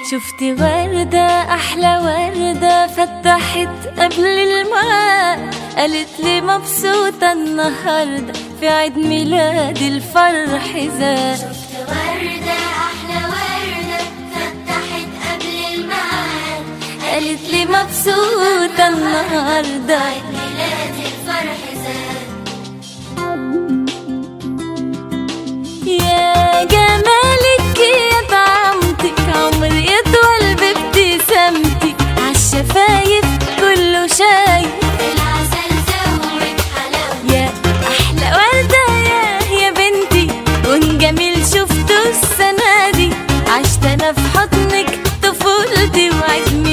شفت وردة أحلى وردة فتحت قبل الميعاد قالت لي مبسوطة النهاردة في عيد ميلادي الفرح زاد شفت وردة أحلى وردة فتحت قبل الميعاد قالت لي مبسوطة النهاردة عيد ميلاد الفرح زاد يا جمالك يا طعمتك عمري يطول بابتسامتك عالشفايف كله شايف العسل زود حلاوة يا احلى ورده يا يا بنتي لون جميل شفته السنه دي عشت انا في حضنك طفولتي وعيد